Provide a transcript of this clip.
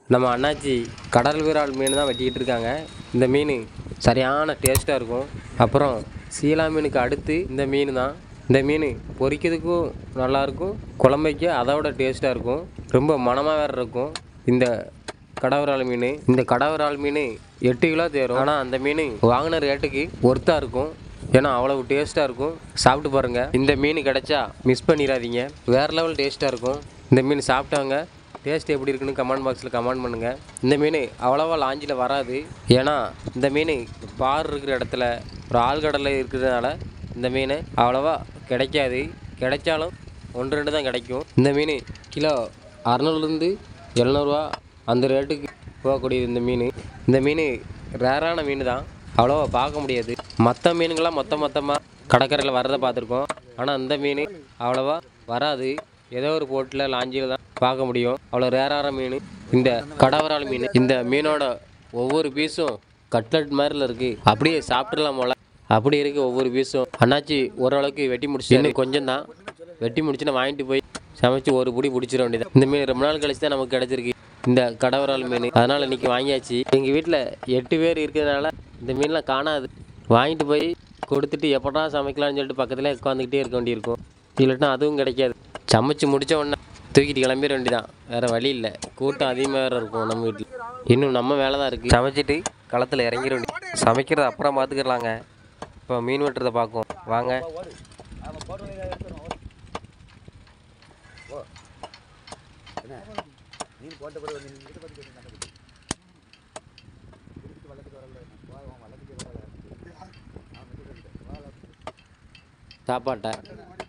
நம்ம அண்ணாச்சி கடல் விரால் மீன் தான் வெட்டிக்கிட்டு இருக்காங்க இந்த மீன் சரியான டேஸ்ட்டாக இருக்கும் அப்புறம் சீலா மீனுக்கு அடுத்து இந்த மீன் தான் இந்த மீன் பொரிக்கிறதுக்கும் நல்லாயிருக்கும் குழம்பைக்கு அதோட டேஸ்ட்டாக இருக்கும் ரொம்ப மணமாக வேறு இருக்கும் இந்த கடவரால் மீன் இந்த கடவரால் மீன் எட்டு கிலோ தேரும் ஆனால் அந்த மீன் வாங்கின ரேட்டுக்கு ஒர்த்தாக இருக்கும் ஏன்னா அவ்வளவு டேஸ்ட்டாக இருக்கும் சாப்பிட்டு பாருங்கள் இந்த மீன் கிடைச்சா மிஸ் பண்ணிடாதீங்க வேறு லெவல் டேஸ்ட்டாக இருக்கும் இந்த மீன் சாப்பிட்டாங்க டேஸ்ட் எப்படி இருக்குன்னு கமெண்ட் பாக்ஸில் கமெண்ட் பண்ணுங்கள் இந்த மீன் அவ்வளோவா லாஞ்சில் வராது ஏன்னா இந்த மீன் பார் இருக்கிற இடத்துல ஒரு ஆழ்கடலில் இருக்கிறதுனால இந்த மீன் அவ்வளோவா கிடைக்காது கிடைச்சாலும் ஒன்று ரெண்டு தான் கிடைக்கும் இந்த மீன் கிலோ அறநூறுலேருந்து எழுநூறுவா அந்த ரேட்டுக்கு போகக்கூடியது இந்த மீன் இந்த மீன் ரேரான மீன் தான் அவ்வளோவா பார்க்க முடியாது மற்ற மீனுங்களாம் மொத்த மொத்தமாக கடற்கரையில் வரதை பார்த்துருக்கோம் ஆனால் இந்த மீன் அவ்வளோவா வராது ஏதோ ஒரு போட்டில் லாஞ்சியில் தான் பார்க்க முடியும் அவ்வளோ ரேரான மீன் இந்த கடவரால் மீன் இந்த மீனோட ஒவ்வொரு பீஸும் கட்லட் மாதிரில இருக்குது அப்படியே சாப்பிட்றலாம் போல அப்படி இருக்குது ஒவ்வொரு பீஸும் அண்ணாச்சி ஓரளவுக்கு வெட்டி முடிச்சு இன்னும் கொஞ்சம் தான் வெட்டி முடிச்சுன்னா வாங்கிட்டு போய் சமைச்சு ஒரு பிடி பிடிச்சிட வேண்டியது இந்த மீன் ரொம்ப நாள் கழிச்சு தான் நமக்கு கிடச்சிருக்கு இந்த கடவரால் மீன் அதனால் இன்றைக்கி வாங்கியாச்சு எங்கள் வீட்டில் எட்டு பேர் இருக்கிறதுனால இந்த மீன்லாம் காணாது வாங்கிட்டு போய் கொடுத்துட்டு எப்படா சமைக்கலாம்னு சொல்லிட்டு பக்கத்தில் உட்காந்துக்கிட்டே இருக்க வேண்டியிருக்கும் இல்லாட்டினா அதுவும் கிடைக்காது சமைச்சு முடிச்ச உடனே தூக்கிட்டு கிளம்பிட வேண்டியதான் வேறு வழி இல்லை கூட்டம் அதிகமாக வேறு இருக்கும் நம்ம வீட்டில் இன்னும் நம்ம வேலை தான் இருக்குது சமைச்சிட்டு களத்தில் இறங்கிட வேண்டிய சமைக்கிறத அப்புறம் பார்த்துக்கலாங்க இப்போ மீன் வெட்டுறதை பார்க்கும் வாங்க சாப்பாட்டை